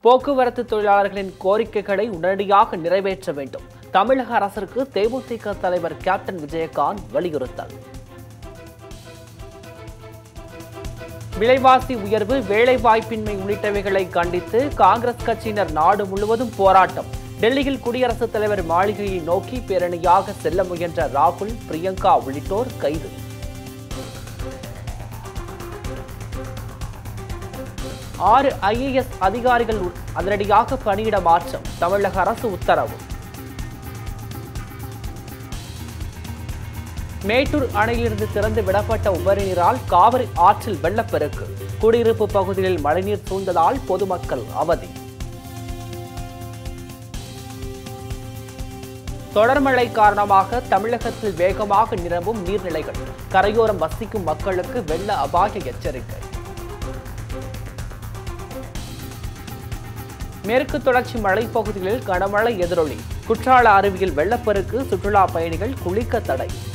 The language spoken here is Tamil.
போக்குவரத்து தொழிலாளர்களின் கோரிக்கைகளை உடனடியாக நிறைவேற்ற வேண்டும் தமிழக அரசிற்கு தேமுதிக தலைவர் கேப்டன் விஜயகாந்த் வலியுறுத்தல் விலைவாசி உயர்வு வேலைவாய்ப்பின்மை உள்ளிட்டவைகளை கண்டித்து காங்கிரஸ் கட்சியினர் நாடு முழுவதும் போராட்டம் டெல்லியில் குடியரசுத் தலைவர் மாளிகையை நோக்கி பேரணியாக செல்ல முயன்ற ராகுல் பிரியங்கா உள்ளிட்டோர் கைது ஆறு ஐஏஎஸ் அதிகாரிகள் உ- அதிரடியாக பணியிட மாற்றம் தமிழக அரசு உத்தரவு மேட்டூர் அணையிலிருந்து திறந்து விடப்பட்ட உபரி நீரால் காவிரி ஆற்றில் வெள்ளப்பெருக்கு குடியிருப்பு பகுதிகளில் மழைநீர் சூழ்ந்ததால் பொதுமக்கள் அவதி தொடர் மழை காரணமாக தமிழகத்தில் வேகமாக நிரம்பும் நீர்நிலைகள் கரையோரம் வசிக்கும் மக்களுக்கு வெள்ள அபாய எச்சரிக்கை மேற்கு தொடர்ச்சி மலைப்பகுதிகளில் கனமழை எதிரொலி குற்றால அருவியில் வெள்ளப்பெருக்கு சுற்றுலா பயணிகள் குளிக்க தடை